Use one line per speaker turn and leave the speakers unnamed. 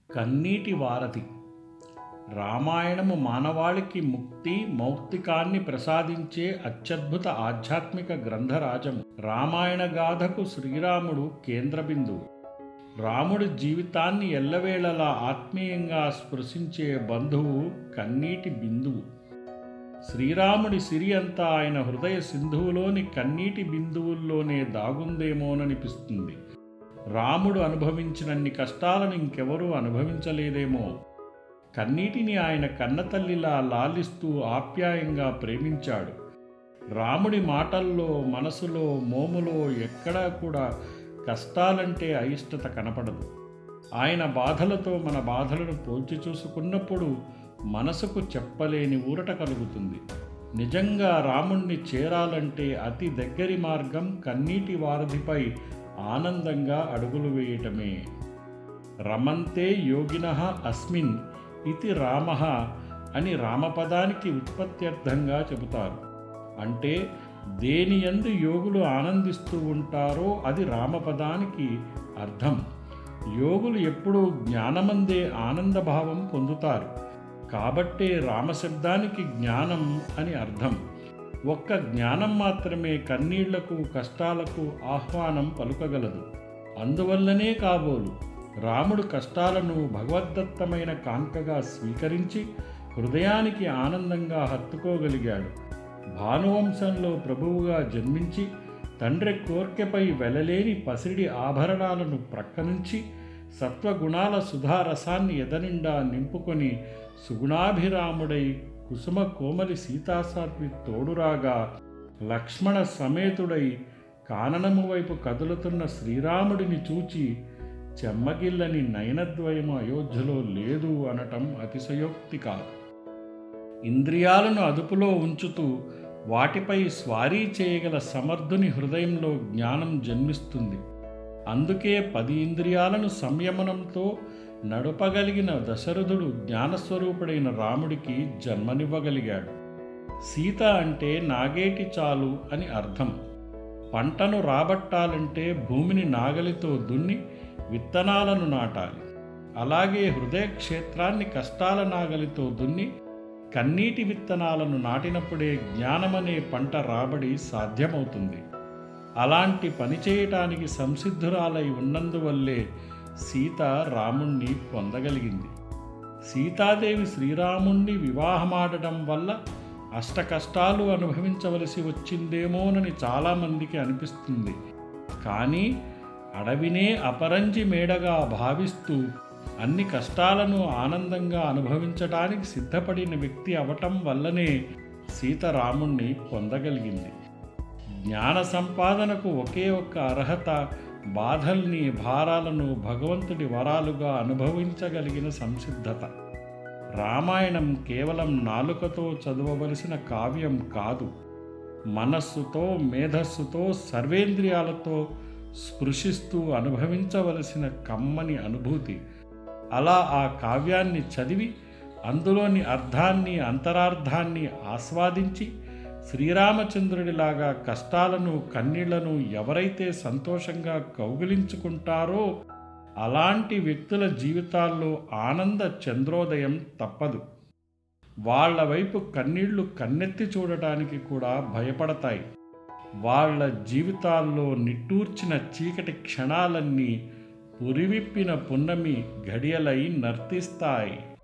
కన్నీటి వారధి రామాయణము మానవాళికి ముక్తి మౌక్తికాన్ని ప్రసాదించే అత్యద్భుత ఆధ్యాత్మిక గ్రంథరాజము రామాయణ గాథకు శ్రీరాముడు కేంద్ర బిందువు రాముడి జీవితాన్ని ఎల్లవేళలా ఆత్మీయంగా స్పృశించే బంధువు కన్నీటి బిందువు శ్రీరాముడి సిరి అంతా ఆయన హృదయ సింధువులోని కన్నీటి బిందువుల్లోనే దాగుందేమోననిపిస్తుంది రాముడు అనుభవించినన్ని కష్టాలను ఇంకెవరూ అనుభవించలేదేమో కన్నీటిని ఆయన కన్నతల్లిలా లాలిస్తూ ఆప్యాయంగా ప్రేమించాడు రాముడి మాటల్లో మనసులో మోములో ఎక్కడా కూడా కష్టాలంటే అయిష్టత కనపడదు ఆయన బాధలతో మన బాధలను పోల్చి చూసుకున్నప్పుడు మనసుకు చెప్పలేని ఊరట కలుగుతుంది నిజంగా రాముణ్ణి చేరాలంటే అతి దగ్గరి మార్గం కన్నీటి వారధిపై ఆనందంగా అడుగులు వేయటమే రమంతే యోగిన అస్మిన్ ఇది రామ అని రామపదానికి ఉత్పత్త్యర్థంగా చెబుతారు అంటే దేని యందు యోగులు ఆనందిస్తూ ఉంటారో అది రామపదానికి అర్థం యోగులు ఎప్పుడూ జ్ఞానమందే ఆనందభావం పొందుతారు కాబట్టే రామశబ్దానికి జ్ఞానం అని అర్థం ఒక్క జ్ఞానం మాత్రమే కన్నీళ్లకు కష్టాలకు ఆహ్వానం పలుకగలదు అందువల్లనే కాబోలు రాముడు కష్టాలను భగవద్దత్తమైన కాంకగా స్వీకరించి హృదయానికి ఆనందంగా హత్తుకోగలిగాడు భానువంశంలో ప్రభువుగా జన్మించి తండ్రి కోర్కెపై వెలలేని పసిడి ఆభరణాలను ప్రక్కనుంచి సత్వగుణాల సుధారసాన్ని ఎదనిండా నింపుకొని సుగుణాభిరాముడై కుసుమ కోమలి సీతాసాత్వి తోడురాగా లక్ష్మణ సమేతుడై కాననము వైపు కదులుతున్న శ్రీరాముడిని చూచి చెమ్మగిల్లని నయనద్వయము అయోధ్యలో లేదు అనటం అతిశయోక్తి కాదు ఇంద్రియాలను అదుపులో ఉంచుతూ వాటిపై స్వారీ చేయగల సమర్థుని హృదయంలో జ్ఞానం జన్మిస్తుంది అందుకే పది ఇంద్రియాలను సంయమనంతో నడపగలిగిన దశరథుడు జ్ఞానస్వరూపుడైన రాముడికి జన్మనివ్వగలిగాడు సీత అంటే నాగేటి చాలు అని అర్థం పంటను రాబట్టాలంటే భూమిని నాగలితో దున్ని విత్తనాలను నాటాలి అలాగే హృదయ క్షేత్రాన్ని కష్టాల నాగలితో దున్ని కన్నీటి విత్తనాలను నాటినప్పుడే జ్ఞానమనే పంట రాబడి సాధ్యమవుతుంది అలాంటి పని చేయటానికి సంసిద్ధురాలై ఉన్నందువల్లే సీత రాముణ్ణి పొందగలిగింది సీతాదేవి శ్రీరాముణ్ణి వివాహమాడటం వల్ల అష్ట కష్టాలు అనుభవించవలసి వచ్చిందేమోనని చాలామందికి అనిపిస్తుంది కానీ అడవినే అపరంజి మేడగా భావిస్తూ అన్ని కష్టాలను ఆనందంగా అనుభవించడానికి సిద్ధపడిన వ్యక్తి అవటం వల్లనే సీత రాముణ్ణి పొందగలిగింది జ్ఞాన సంపాదనకు ఒకే ఒక్క అర్హత బాధల్ని భారాలను భగవంతుడి వరాలుగా అనుభవించగలిగిన సంసిద్ధత రామాయణం కేవలం నాలుకతో చదవవలసిన కావ్యం కాదు మనస్సుతో మేధస్సుతో సర్వేంద్రియాలతో స్పృశిస్తూ అనుభవించవలసిన కమ్మని అనుభూతి అలా ఆ కావ్యాన్ని చదివి అందులోని అర్థాన్ని అంతరార్థాన్ని ఆస్వాదించి శ్రీరామచంద్రుడిలాగా కష్టాలను కన్నీళ్లను ఎవరైతే సంతోషంగా కౌగిలించుకుంటారో అలాంటి వ్యక్తుల జీవితాల్లో ఆనంద చంద్రోదయం తప్పదు వాళ్ళ వైపు కన్నీళ్లు కన్నెత్తి చూడటానికి కూడా భయపడతాయి వాళ్ళ జీవితాల్లో నిట్టూర్చిన చీకటి క్షణాలన్నీ పురివిప్పిన పున్నమి ఘడియలై నర్తిస్తాయి